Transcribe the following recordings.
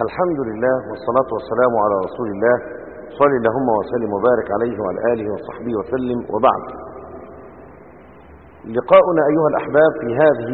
الحمد لله والصلاة والسلام على رسول الله صلى اللهم وسلم وبارك عليه وعلى آله وصحبه وسلم وبعد لقاؤنا أيها الأحباب في هذه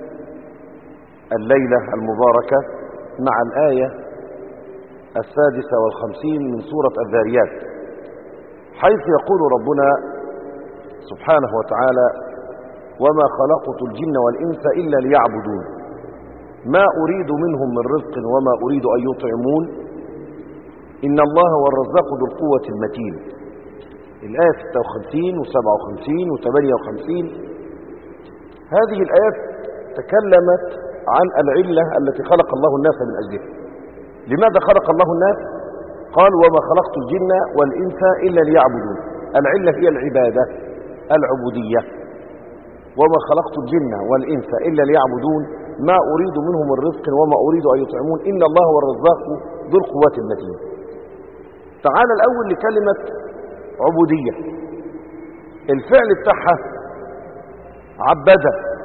الليلة المباركة مع الآية السادسة والخمسين من سورة الذاريات حيث يقول ربنا سبحانه وتعالى وما خلقت الجن والإنس إلا ليعبدون ما أريد منهم من رزق وما أريد أن يطعمون إن الله هو الرزاق ذو القوة المتين الآية 56 و57 و58 هذه الآيات تكلمت عن العلة التي خلق الله الناس من أجلها لماذا خلق الله الناس قال وما خلقت الجن والإنس إلا ليعبدون العلة هي العبادة العبودية وما خلقت الجن والإنس إلا ليعبدون ما أريد منهم من رزق وما أريد أن يطعمون إن الله هو الرزاق ذو القوات المتين تعال الأول لكلمة عبودية الفعل بتاعها عبد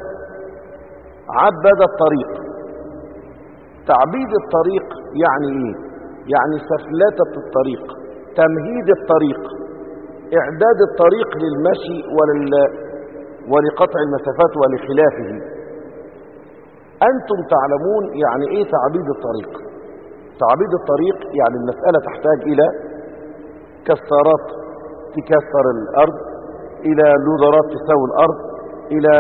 عبد الطريق تعبيد الطريق يعني ايه يعني سفلتة الطريق تمهيد الطريق اعداد الطريق للمشي ولل... ولقطع المسافات ولخلافه انتم تعلمون يعني ايه تعبيد الطريق تعبيد الطريق يعني المسألة تحتاج الى كسارات تكسر الارض الى لودرات تساوي الارض الى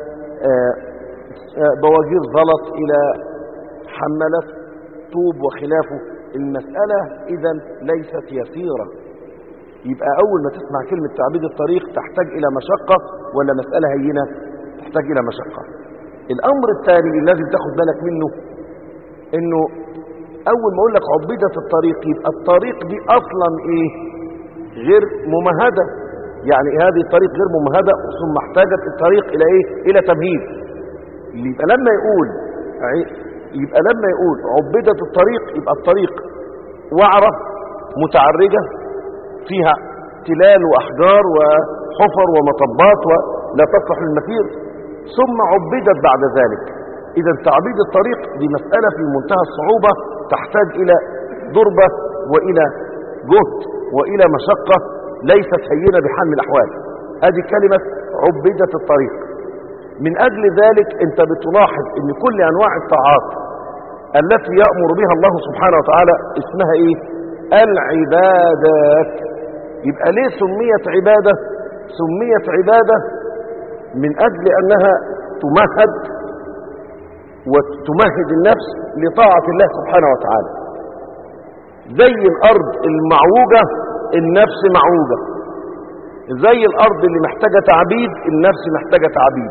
بواجير زلط الى حملت طوب وخلافه المسألة اذا ليست يسيرة يبقى اول ما تسمع كلمة تعبيد الطريق تحتاج الى مشقة ولا مسألة هينة تحتاج الى مشقة الامر الثاني اللي لازم تاخد بالك منه انه اول ما اقول لك عبدة الطريق يبقى الطريق دي اصلا ايه غير ممهدة يعني هذه الطريق غير ممهدة ثم احتاجت الطريق الى ايه الى تمهيد يبقى لما يقول يبقى لما يقول عبدة الطريق يبقى الطريق وعرة متعرجة فيها تلال واحجار وحفر ومطبات ولا تصلح للمسير ثم عبدت بعد ذلك اذا تعبيد الطريق دي مسألة في منتهى الصعوبة تحتاج الى ضربة والى جهد والى مشقة ليست هينة بحال من الاحوال ادي كلمة عبدت الطريق من اجل ذلك انت بتلاحظ ان كل انواع الطاعات التي يأمر بها الله سبحانه وتعالى اسمها ايه العبادات يبقى ليه سميت عبادة سميت عبادة من اجل انها تمهد وتمهد النفس لطاعة الله سبحانه وتعالى زي الارض المعوجة النفس معوجة زي الارض اللي محتاجة تعبيد النفس محتاجة تعبيد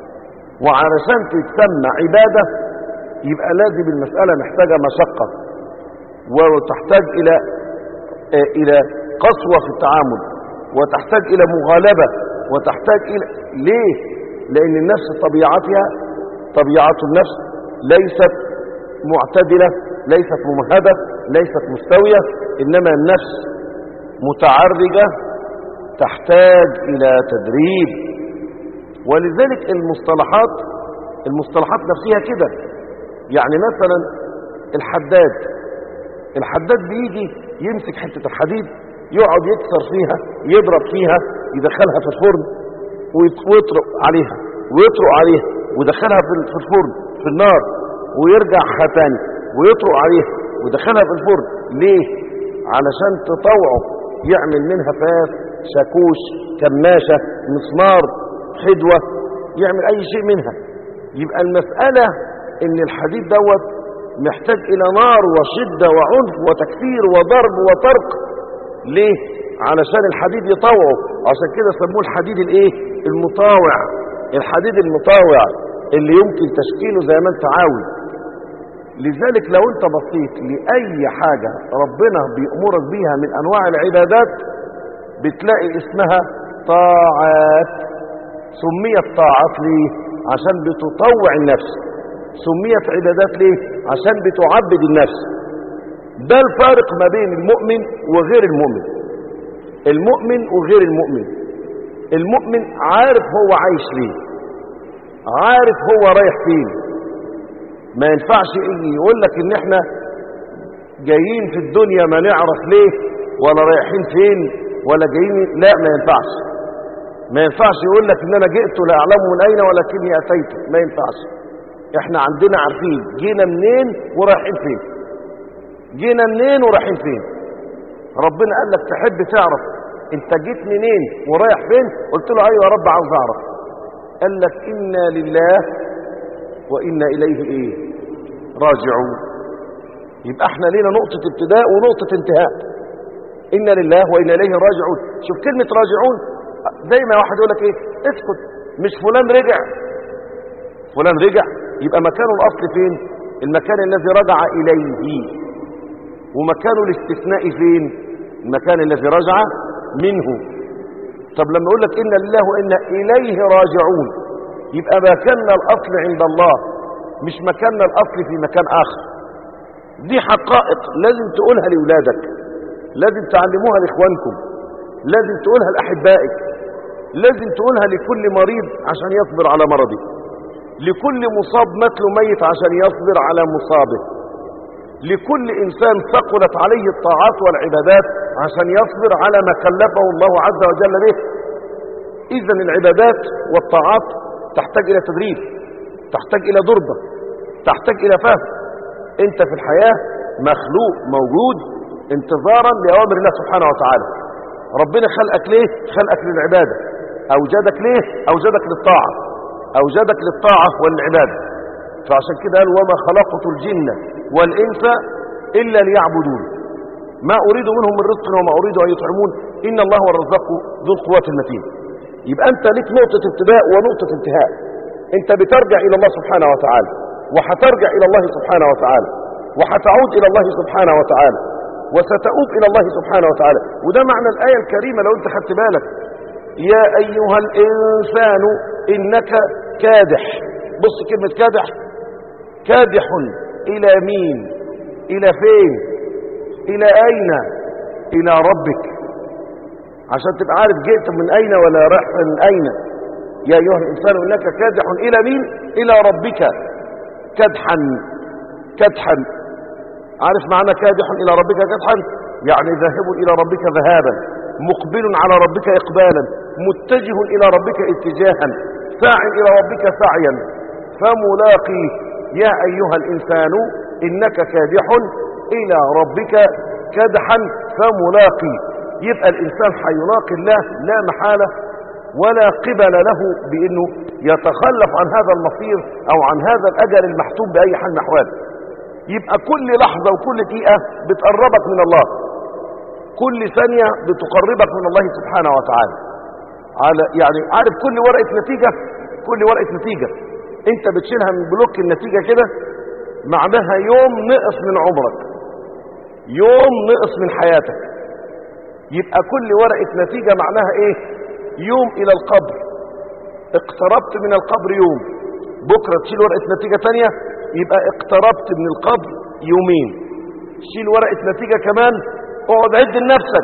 وعلشان تتسمى عبادة يبقى لازم المسألة محتاجة مشقة وتحتاج إلى إلى قسوة في التعامل وتحتاج إلى مغالبة وتحتاج إلى ليه؟ لأن النفس طبيعتها طبيعة النفس ليست معتدلة ليست ممهدة ليست مستوية إنما النفس متعرجة تحتاج إلى تدريب ولذلك المصطلحات المصطلحات نفسها كده يعني مثلا الحداد الحداد بيجي يمسك حتة الحديد يقعد يكسر فيها يضرب فيها يدخلها في الفرن ويطرق عليها ويطرق عليها ويدخلها في الفرن في النار ويرجعها تاني ويطرق عليها ويدخلها في الفرن ليه علشان تطوعه يعمل منها فاس شاكوش كماشة مسمار حدوة يعمل اي شيء منها يبقى المسألة ان الحديد دوت محتاج الى نار وشدة وعنف وتكثير وضرب وطرق ليه علشان الحديد يطوعه عشان كده سموه الحديد الايه المطاوع الحديد المطاوع اللي يمكن تشكيله زي ما انت عاوز لذلك لو انت بصيت لأي حاجة ربنا بيأمرك بيها من انواع العبادات بتلاقي اسمها طاعات سميت طاعات ليه عشان بتطوع النفس سميت عبادات ليه عشان بتعبد النفس ده الفارق ما بين المؤمن وغير المؤمن المؤمن وغير المؤمن المؤمن عارف هو عايش ليه عارف هو رايح فين ما ينفعش يجي يقول لك ان احنا جايين في الدنيا ما نعرف ليه ولا رايحين فين ولا جايين لا ما ينفعش ما ينفعش يقول لك ان انا جئت لا اعلم من اين ولكني اتيت ما ينفعش احنا عندنا عارفين جينا منين ورايحين فين جينا منين ورايحين فين ربنا قال لك تحب تعرف انت جيت منين ورايح فين قلت له ايوه يا رب عاوز اعرف قال لك انا لله وانا اليه ايه راجعون يبقى احنا لينا نقطة ابتداء ونقطة انتهاء انا لله وانا اليه راجعون شوف كلمة راجعون زي ما واحد يقول لك ايه اسكت مش فلان رجع فلان رجع يبقى مكانه الاصل فين المكان الذي رجع اليه ومكانه الاستثناء فين المكان الذي رجع منه طب لما يقول لك إن لله وإنا إليه راجعون يبقى مكاننا الأصل عند الله مش مكاننا الأصل في مكان آخر دي حقائق لازم تقولها لأولادك لازم تعلموها لإخوانكم لازم تقولها لأحبائك لازم تقولها لكل مريض عشان يصبر على مرضه لكل مصاب مثل ميت عشان يصبر على مصابه لكل إنسان ثقلت عليه الطاعات والعبادات عشان يصبر على ما كلفه الله عز وجل به إذا العبادات والطاعات تحتاج إلى تدريب تحتاج إلى ضربة تحتاج إلى فهم أنت في الحياة مخلوق موجود انتظارا لأوامر الله سبحانه وتعالى ربنا خلقك ليه خلقك للعبادة أوجدك ليه أوجدك للطاعة أوجدك للطاعة والعبادة فعشان كده قال وما خلقت الجن والإنس إلا ليعبدون ما أريد منهم من رزق وما أريد أن يطعمون إن الله هو الرزاق ذو القوة المتين يبقى أنت لك نقطة ابتداء ونقطة انتهاء أنت بترجع إلى الله سبحانه وتعالى وحترجع إلى الله سبحانه وتعالى وحتعود إلى الله سبحانه وتعالى وستؤوب إلى الله سبحانه وتعالى وده معنى الآية الكريمة لو أنت خدت بالك يا أيها الإنسان إنك كادح بص كلمة كادح كادح إلى مين إلى فين إلى أين إلى ربك عشان تبقى عارف جئت من أين ولا رايح من أين يا أيها الإنسان إنك كادح إلى مين إلى ربك كدحا كدحا عارف معنى كادح إلى ربك كدحا يعني ذاهب إلى ربك ذهابا مقبل على ربك إقبالا متجه إلى ربك اتجاها ساع إلى ربك سعيا فملاقيه يا أيها الإنسان إنك كادح إلى ربك كدحا فملاقي يبقى الإنسان حيلاقي الله لا محالة ولا قبل له بأنه يتخلف عن هذا المصير أو عن هذا الأجل المحتوم بأي حال من أحوال يبقى كل لحظة وكل دقيقة بتقربك من الله كل ثانية بتقربك من الله سبحانه وتعالى على يعني عارف كل ورقة نتيجة كل ورقة نتيجة انت بتشيلها من بلوك النتيجة كده معناها يوم نقص من عمرك يوم نقص من حياتك يبقى كل ورقة نتيجة معناها ايه يوم الى القبر اقتربت من القبر يوم بكرة تشيل ورقة نتيجة تانية يبقى اقتربت من القبر يومين شيل ورقة نتيجة كمان اقعد عد لنفسك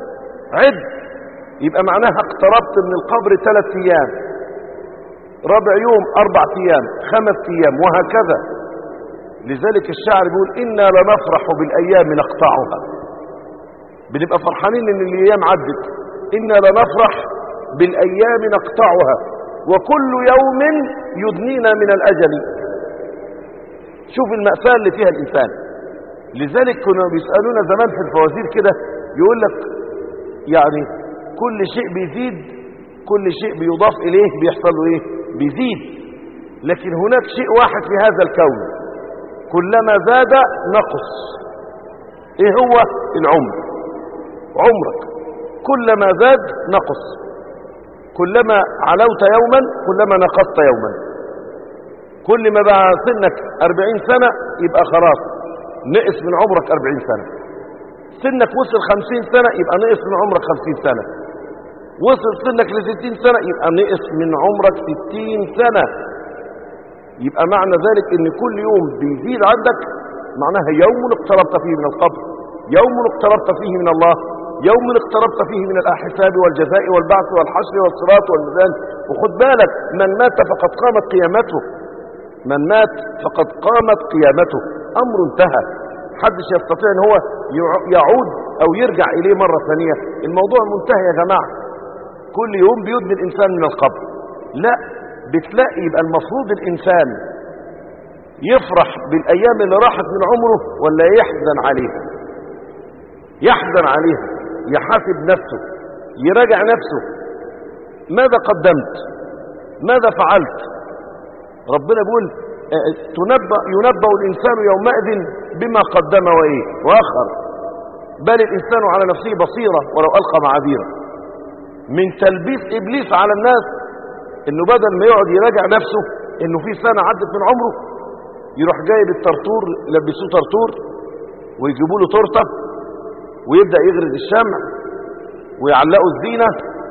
عد يبقى معناها اقتربت من القبر ثلاث ايام رابع يوم اربع ايام خمس ايام وهكذا لذلك الشاعر بيقول انا لنفرح بالايام نقطعها بنبقى فرحانين ان الايام عدت انا لنفرح بالايام نقطعها وكل يوم يدنينا من الاجل شوف المأساة اللي فيها الانسان لذلك كانوا بيسألونا زمان في الفوازير كده يقول لك يعني كل شيء بيزيد كل شيء بيضاف إليه بيحصل له إيه بيزيد لكن هناك شيء واحد في هذا الكون كلما زاد نقص إيه هو العمر عمرك كلما زاد نقص كلما علوت يوما كلما نقصت يوما كل ما بقى سنك 40 سنة يبقى خلاص نقص من عمرك 40 سنة سنك وصل 50 سنة يبقى نقص من عمرك 50 سنة وصل سنك ل 60 سنة يبقى نقص من عمرك 60 سنة يبقى معنى ذلك ان كل يوم بيزيد عندك معناها يوم اقتربت فيه من القبر يوم اقتربت فيه من الله يوم اقتربت فيه من الحساب والجزاء والبعث والحشر والصراط والميزان وخد بالك من مات فقد قامت قيامته من مات فقد قامت قيامته امر انتهى محدش يستطيع ان هو يع- يعود او يرجع اليه مرة ثانية الموضوع منتهي يا جماعة كل يوم بيدني الانسان من القبر لا بتلاقي يبقى المفروض الانسان يفرح بالايام اللي راحت من عمره ولا يحزن عليها يحزن عليها يحاسب نفسه يراجع نفسه ماذا قدمت ماذا فعلت ربنا بيقول آه، تنبأ ينبأ الإنسان يومئذ بما قدم وإيه وآخر بل الإنسان على نفسه بصيرة ولو ألقى معاذيره من تلبيس إبليس على الناس إنه بدل ما يقعد يراجع نفسه إنه في سنة عدت من عمره يروح جايب الترتور يلبسوه ترتور ويجيبوا له تورته ويبدأ يغرز الشمع ويعلقوا الزينة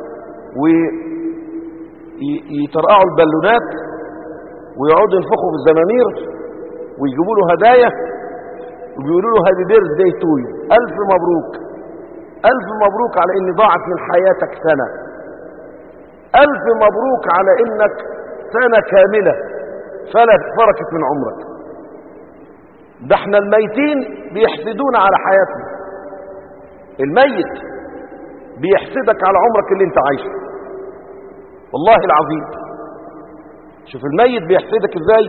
ويطرقعوا البالونات ويقعدوا ينفخوا في الزمامير ويجيبوا له هدايا وبيقولوا له هابي بيرث داي تو يو ألف مبروك ألف مبروك على إن ضاعت من حياتك سنة ألف مبروك على إنك سنة كاملة فلت فركت من عمرك ده احنا الميتين بيحسدون على حياتنا الميت بيحسدك على عمرك اللي انت عايشه والله العظيم شوف الميت بيحسدك ازاي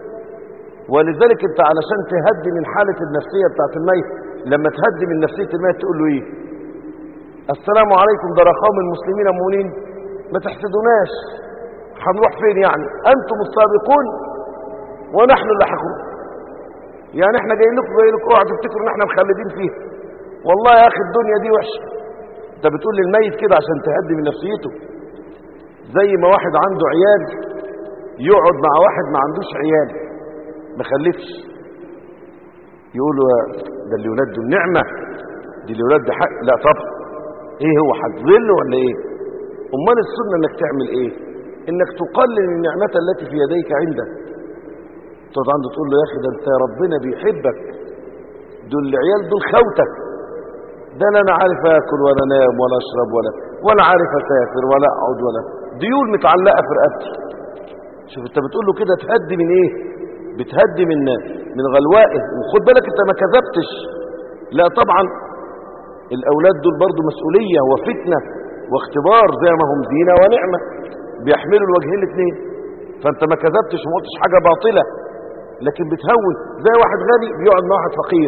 ولذلك انت علشان تهدي من حالة النفسية بتاعت الميت لما تهدي من نفسية الميت تقول له ايه السلام عليكم ده رقام المسلمين المؤمنين ما تحسدوناش هنروح فين يعني انتم السابقون ونحن اللاحقون يعني احنا جايين لكم جايين لكم اوعوا تفتكروا ان احنا مخلدين فيها والله يا اخي الدنيا دي وحشه انت بتقول للميت كده عشان تهدي من نفسيته زي ما واحد عنده عيال يقعد مع واحد ما عندوش عيال ما خلفش يقولوا ده اللي ولاد دول نعمه دي اللي ولاد ده حق لا طبعا ايه هو هتظل ولا ايه امال السنه انك تعمل ايه انك تقلل النعمه التي في يديك عندك تقعد عنده تقول له يا اخي ده انت ربنا بيحبك دول العيال دول خوتك ده لا انا عارف اكل ولا انام ولا اشرب ولا ولا عارف اسافر ولا اقعد ولا ديول متعلقه في رقبتي شوف انت بتقول له كده تهدي من ايه بتهدي من من غلوائه وخد بالك انت ما كذبتش لا طبعا الاولاد دول برضو مسؤوليه وفتنه واختبار زي ما هم زينه ونعمه بيحملوا الوجهين الاثنين فانت ما كذبتش وما قلتش حاجه باطله لكن بتهون زي واحد غني بيقعد مع واحد فقير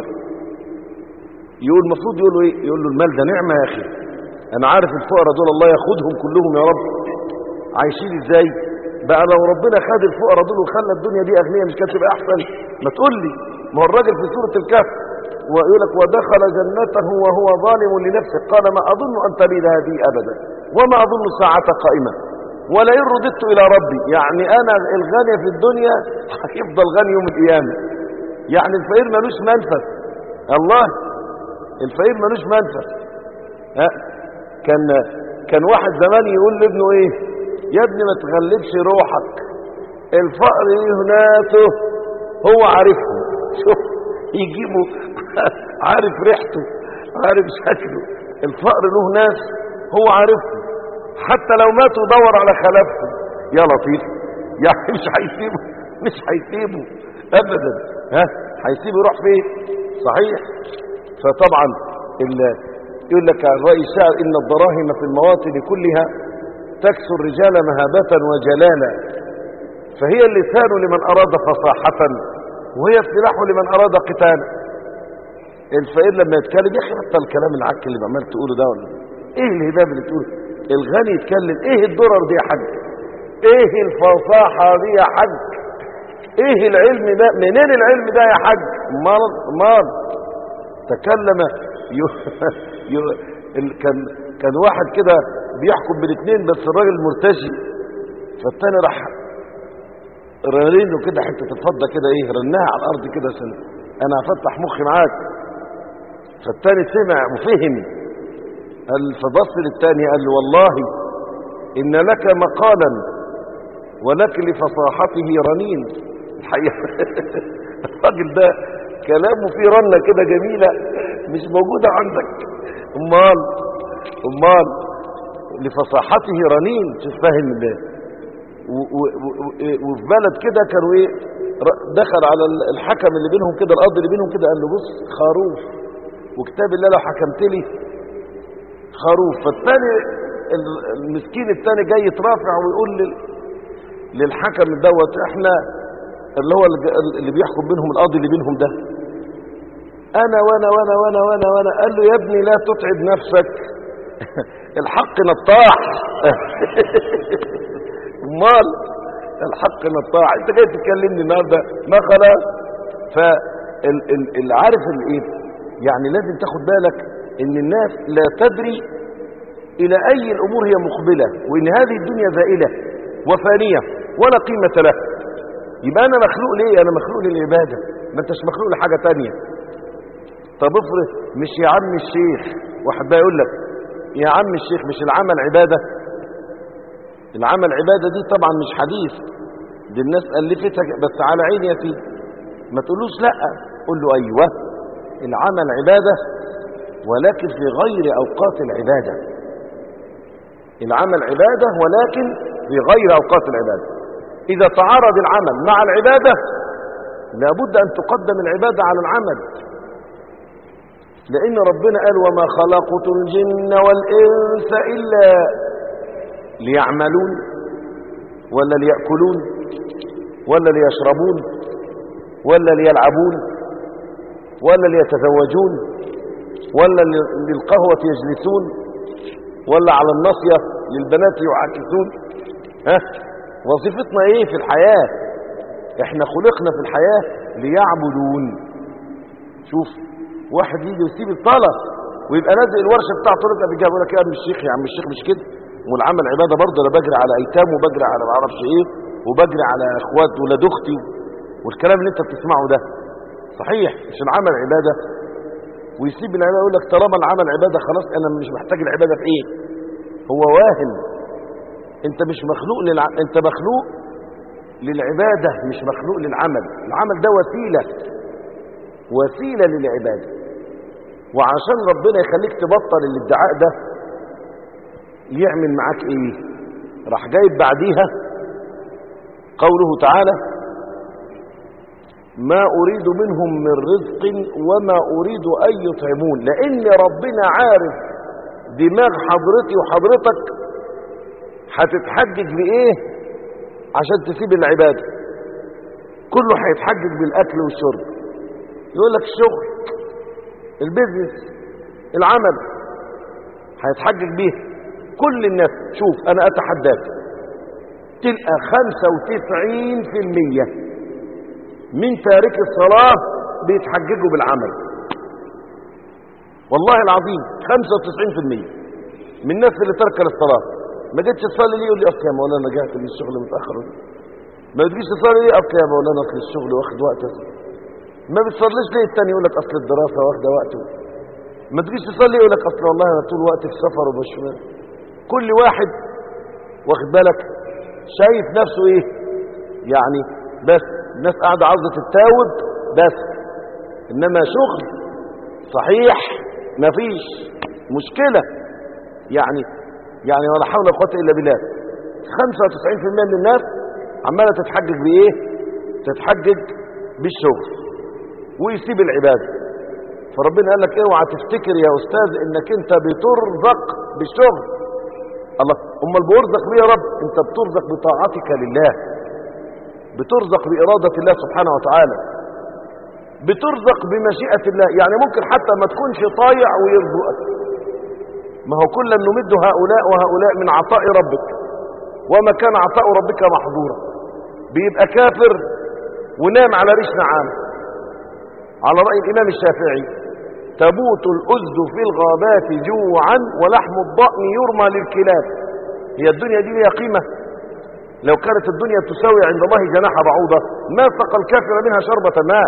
يقول المفروض يقول له ايه يقول له المال ده نعمه يا اخي انا عارف الفقراء دول الله ياخدهم كلهم يا رب عايشين ازاي بقى لو ربنا خد الفقراء دول وخلى الدنيا دي اغنياء مش كانت تبقى احسن ما تقول لي ما هو الراجل في سوره الكهف ويقول لك ودخل جنته وهو ظالم لنفسه قال ما اظن ان تبيد هذه ابدا وما اظن الساعه قائمه ولئن رددت الى ربي يعني انا الغني في الدنيا هيفضل غني يوم القيامه يعني الفقير ملوش منفذ الله الفقير ملوش منفذ ها كان كان واحد زمان يقول لابنه ايه يا ابني ما تغلبش روحك الفقر ايه ناسه هو عارفه شوف يجيبه عارف ريحته عارف شكله الفقر له ناس هو عارفه حتى لو ماتوا دور على خلافته يا لطيف يعني مش هيسيبه مش هيسيبه ابدا ها هيسيبه يروح فين صحيح فطبعا ال- يقول لك عن رأي الشاعر إن الدراهم في المواطن كلها تكسو الرجال مهابة وجلالا فهي اللسان لمن أراد فصاحة وهي السلاح لمن أراد قتالا الفقير لما يتكلم يا أخي حتى الكلام العك اللي بعمل تقوله ده ولا إيه الهباب اللي تقوله الغني يتكلم إيه الدرر دي يا حاج إيه الفصاحة دي يا حاج إيه العلم ده منين العلم ده يا حاج مال مال تكلم يو يو ال- كان كان واحد كده بيحكم بالاثنين بس الراجل مرتجي فالتاني راح رنينه كده حته الفضه كده ايه رناها على الارض كده عشان انا هفتح مخي معاك فالتاني سمع وفهم قال فبص للتاني قال له والله ان لك مقالا ولك لفصاحته رنين الحقيقه الراجل ده كلامه فيه رنه كده جميله مش موجوده عندك امال امال لفصاحته رنين شوف فاهم ده و- و- و- وفي بلد كده كانوا ايه ر- دخل على ال- الحكم اللي بينهم كده القاضي اللي بينهم كده قال له بص خروف وكتاب الله لو حكمت لي خروف فالتاني ال- المسكين التاني جاي يترافع ويقول لل- للحكم دوت احنا اللي هو الج- اللي بيحكم بينهم القاضي اللي بينهم ده انا وانا وانا وانا وانا وانا قال له يا ابني لا تتعب نفسك الحق نطاح امال الحق نطاح انت جاي تكلمني النهارده ما خلاص فالعارف الايه يعني لازم تاخد بالك ان الناس لا تدري الى اي الامور هي مقبله وان هذه الدنيا زائله وفانيه ولا قيمه لها يبقى انا مخلوق ليه انا مخلوق للعباده ما انتش مخلوق لحاجه تانية طب افرض مش يا عم الشيخ واحد بقى يقول لك يا عم الشيخ مش العمل عباده العمل عباده دي طبعا مش حديث دي الناس الفتها بس على عيني يا سيدي ما تقولوش لا قول له ايوه العمل عباده ولكن في غير اوقات العباده العمل عباده ولكن في غير اوقات العباده اذا تعارض العمل مع العباده لابد ان تقدم العباده على العمل لان ربنا قال وما خلقت الجن والانس الا ليعملون ولا ليأكلون ولا ليشربون ولا ليلعبون ولا ليتزوجون ولا للقهوة يجلسون ولا على النصية للبنات يعاكسون ها وظيفتنا ايه في الحياة احنا خلقنا في الحياة ليعبدون شوف واحد يجي ويسيب الطلب ويبقى نازل الورشه بتاعته رجع بيجي يقول لك يا عم الشيخ يا عم الشيخ مش كده والعمل عباده برضه انا بجري على ايتام وبجري على ما اعرفش ايه وبجري على اخوات ولاد اختي والكلام اللي انت بتسمعه ده صحيح مش العمل عباده ويسيب العباده يقول لك طالما العمل عباده خلاص انا مش محتاج العباده في ايه هو واهم انت مش مخلوق للع... انت مخلوق للعباده مش مخلوق للعمل العمل ده وسيله وسيله للعباده وعشان ربنا يخليك تبطل الادعاء ده يعمل معاك ايه راح جايب بعديها قوله تعالى ما اريد منهم من رزق وما اريد ان يطعمون لان ربنا عارف دماغ حضرتي وحضرتك هتتحجج بايه عشان تسيب العباده كله هيتحجج بالاكل والشرب يقول لك الشغل البيزنس العمل هيتحجج بيه كل الناس شوف انا اتحداك تلقى 95% من تارك الصلاة بيتحججوا بالعمل والله العظيم 95% من الناس اللي ترك الصلاة ما جيتش تصلي ليه يقول لي اصل يا مولانا انا جات من الشغل متاخر ما تجيش تصلي ليه اصل يا مولانا اصل الشغل واخد وقت ما بتصليش ليه التاني يقول لك اصل الدراسه واخده وقته ما تجيش تصلي يقول لك اصل والله انا طول وقتي في سفر ومش كل واحد واخد بالك شايف نفسه ايه يعني بس الناس قاعده عاوزه تتاوب بس انما شغل صحيح مفيش مشكله يعني يعني ولا حول ولا قوه الا بالله 95% من الناس عماله تتحجج بايه تتحجج بالشغل ويسيب العباده فربنا قال لك اوعى تفتكر يا استاذ انك انت بترزق بالشغل الله امال بيرزق ليه يا رب انت بترزق بطاعتك لله بترزق بإرادة الله سبحانه وتعالى بترزق بمشيئة الله يعني ممكن حتى ما تكونش طايع ويرزقك ما هو كلا نمد هؤلاء وهؤلاء من عطاء ربك وما كان عطاء ربك محظورا بيبقى كافر ونام على ريش نعام على رأي الإمام الشافعي تبوت الأزد في الغابات جوعا ولحم الضأن يرمى للكلاب هي الدنيا دي ليها قيمة لو كانت الدنيا تساوي عند الله جناح بعوضة ما سقى الكافر منها شربة ماء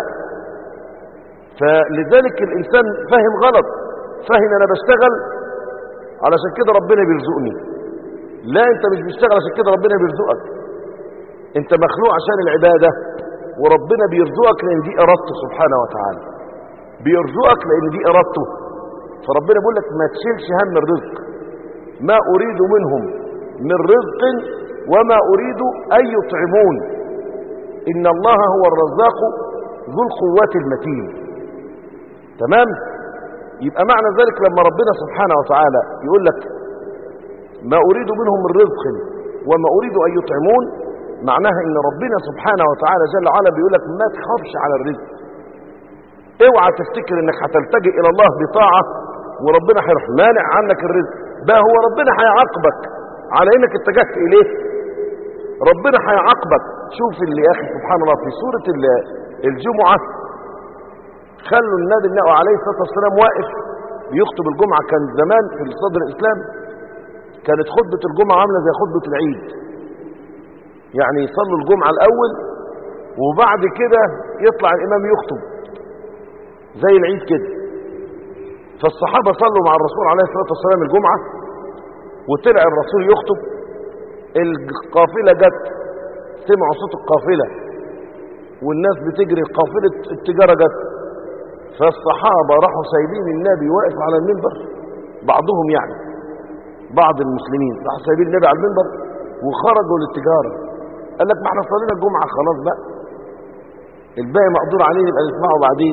فلذلك الإنسان فهم غلط فهم أنا بشتغل علشان كده ربنا بيرزقني لا أنت مش بتشتغل عشان كده ربنا بيرزقك أنت مخلوق عشان العبادة وربنا بيرزقك لأن دي إرادته سبحانه وتعالى بيرزقك لأن دي إرادته فربنا بيقول لك ما تشيلش هم الرزق ما أريد منهم من رزق وما أريد أن يطعمون إن الله هو الرزاق ذو القوات المتين تمام يبقى معنى ذلك لما ربنا سبحانه وتعالى يقول لك ما أريد منهم من رزق وما أريد أن يطعمون معناها إن ربنا سبحانه وتعالى جل وعلا بيقول لك ما تخافش على الرزق اوعى تفتكر انك هتلتجئ الى الله بطاعة وربنا هيروح مانع عنك الرزق بقى هو ربنا هيعاقبك على انك اتجهت اليه ربنا هيعاقبك شوف اللي يا اخي سبحان الله في سورة ال- الجمعة خلوا النبي النبي عليه الصلاة والسلام واقف بيخطب الجمعة كان زمان في صدر الإسلام كانت خطبة الجمعة عاملة زي خطبة العيد يعني يصلوا الجمعة الأول وبعد كده يطلع الإمام يخطب زي العيد كده فالصحابة صلوا مع الرسول عليه الصلاة والسلام الجمعة وطلع الرسول يخطب القافلة جت سمعوا صوت القافلة والناس بتجري قافلة التجارة جت فالصحابة راحوا سايبين النبي واقف على المنبر بعضهم يعني بعض المسلمين راحوا سايبين النبي على المنبر وخرجوا للتجارة قال لك ما احنا صلينا الجمعة خلاص بقى الباقي مقدور عليه يبقى نسمعه بعدين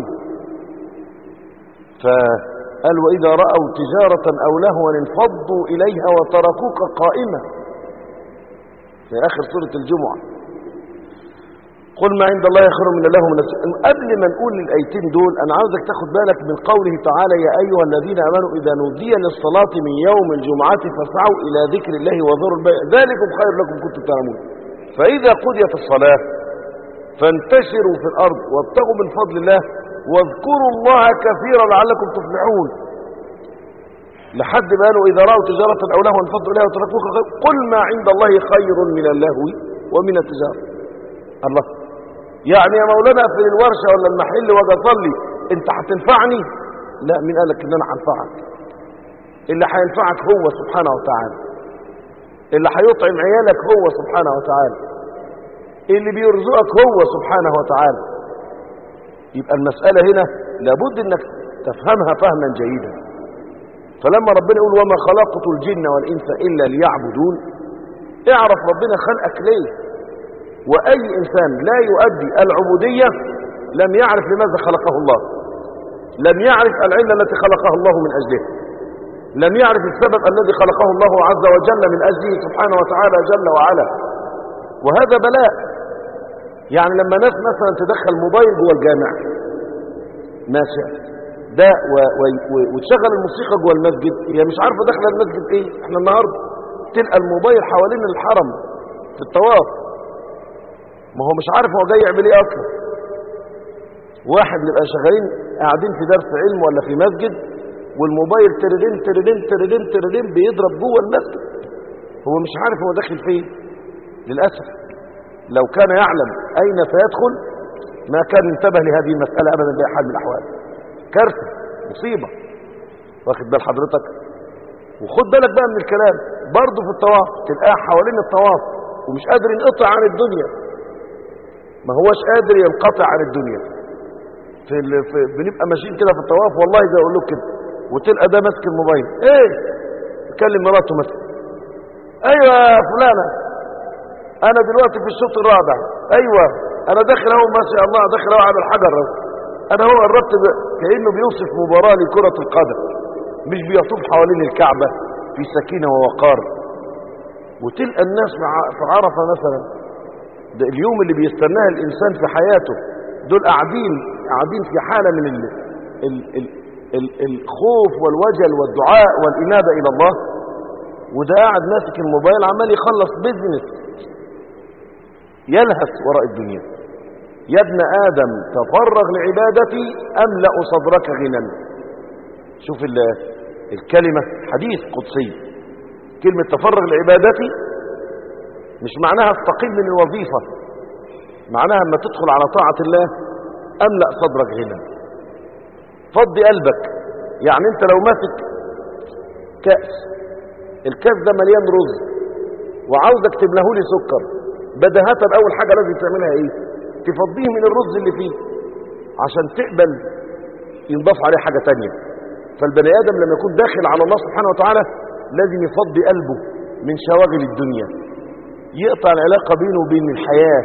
فقال وإذا رأوا تجارة أو لهوا انفضوا إليها وتركوك قائمة في آخر سورة الجمعة قل ما عند الله خير من الله من الس- قبل ما نقول الآيتين دول أنا عاوزك تاخد بالك من قوله تعالى يا أيها الذين آمنوا إذا نودي للصلاة من يوم الجمعة فاسعوا إلى ذكر الله وذروا البيع ذلكم خير لكم كنتم تعلمون فإذا قضيت الصلاة فانتشروا في الأرض وابتغوا من فضل الله واذكروا الله كثيرا لعلكم تفلحون لحد ما قالوا إذا رأوا تجارة أو لهوا انفضوا إليها وتركوك خير قل ما عند الله خير من اللهو ومن التجارة الله يعني يا مولانا في الورشة ولا المحل واجي اصلي انت هتنفعني لا مين قالك ان انا هنفعك اللي هينفعك هو سبحانه وتعالى اللي هيطعم عيالك هو سبحانه وتعالى اللي بيرزقك هو سبحانه وتعالى يبقى المسألة هنا لابد انك تفهمها فهما جيدا فلما ربنا يقول وما خلقت الجن والإنس إلا ليعبدون اعرف ربنا خلقك ليه وأي إنسان لا يؤدي العبودية لم يعرف لماذا خلقه الله لم يعرف العلة التي خلقها الله من أجله لم يعرف السبب الذي خلقه الله عز وجل من أجله سبحانه وتعالى جل وعلا وهذا بلاء يعني لما ناس مثلا تدخل موبايل جوه الجامع ماشي ده و... و... و... وتشغل الموسيقى جوه المسجد هي مش عارفه داخله المسجد ايه احنا النهارده تلقى الموبايل حوالين الحرم في الطواف ما هو مش عارف هو جاي يعمل ايه اصلا واحد نبقى شغالين قاعدين في درس علم ولا في مسجد والموبايل تردين تردين تردين تردين بيضرب جوه المسجد هو مش عارف هو داخل فين للاسف لو كان يعلم اين سيدخل ما كان انتبه لهذه المساله ابدا باي حال من الاحوال كارثه مصيبه واخد بال حضرتك وخد بالك بقى من الكلام برضه في الطواف تلقاه حوالين الطواف ومش قادر ينقطع عن الدنيا ما هوش قادر ينقطع عن الدنيا في, ال... في بنبقى ماشيين كده في الطواف والله زي اقول لك كده وتلقى ده ماسك الموبايل ايه يكلم مراته مثلا ايوه يا فلانه انا دلوقتي في الشوط الرابع ايوه انا داخل اهو ما شاء الله داخل اهو على الحجر انا هو قربت ب... كانه بيوصف مباراه لكره القدم مش بيطوف حوالين الكعبه في سكينه ووقار وتلقى الناس مع- في عرفه مثلا ده اليوم اللي بيستناه الإنسان في حياته دول قاعدين قاعدين في حالة من ال ال ال ال الخوف والوجل والدعاء والإنابة إلى الله وده قاعد ماسك الموبايل عمال يخلص بيزنس يلهث وراء الدنيا يا ابن آدم تفرغ لعبادتي أملأ صدرك غنى شوف ال- الكلمة حديث قدسي كلمة تفرغ لعبادتي مش معناها استقيل من الوظيفة معناها اما تدخل على طاعة الله أملأ صدرك غنى فضي قلبك يعني انت لو ماسك كأس الكأس ده مليان رز وعاوزك تملاه لي سكر بدهة أول حاجة لازم تعملها ايه تفضيه من الرز اللي فيه عشان تقبل ينضاف عليه حاجة تانية فالبني آدم لما يكون داخل على الله سبحانه وتعالى لازم يفضي قلبه من شواغل الدنيا يقطع العلاقة بينه وبين الحياة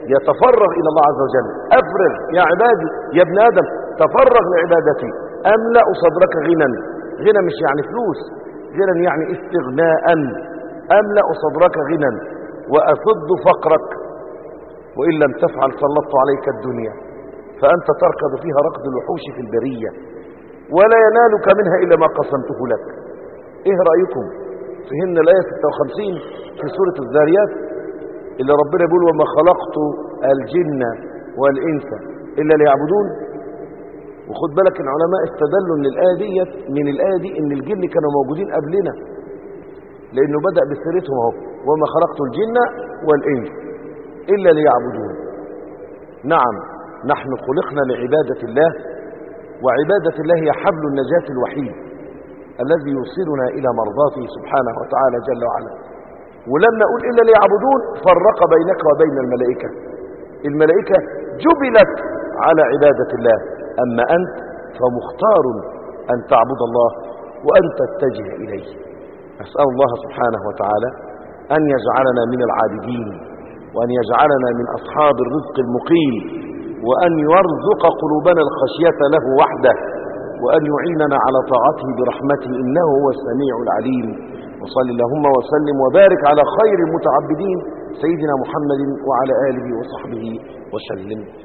يتفرغ إلى الله عز وجل أفرغ يا عبادي يا ابن آدم تفرغ لعبادتي أملأ صدرك غنى غنى مش يعني فلوس غنى يعني استغناء أملأ صدرك غنى وأفض فقرك وإن لم تفعل سلطت عليك الدنيا فأنت تركض فيها ركض الوحوش في البرية ولا ينالك منها إلا ما قسمته لك إيه رأيكم فهمنا الآية 56 في سورة الذاريات اللي ربنا يقول وما خلقت الجن والإنس إلا ليعبدون وخد بالك العلماء استدلوا من الآية دي من الآية دي إن الجن كانوا موجودين قبلنا لأنه بدأ بسيرتهم اهو وما خلقت الجن والإنس إلا ليعبدون نعم نحن خلقنا لعبادة الله وعبادة الله هي حبل النجاة الوحيد الذي يوصلنا إلى مرضاته سبحانه وتعالى جل وعلا ولما أقول إلا ليعبدون فرق بينك وبين الملائكة الملائكة جبلت على عبادة الله أما أنت فمختار أن تعبد الله وأن تتجه إليه أسأل الله سبحانه وتعالى أن يجعلنا من العابدين وأن يجعلنا من أصحاب الرزق المقيم وأن يرزق قلوبنا الخشية له وحده وأن يعيننا على طاعته برحمته إنه هو السميع العليم وصل اللهم وسلم وبارك على خير المتعبدين سيدنا محمد وعلى آله وصحبه وسلم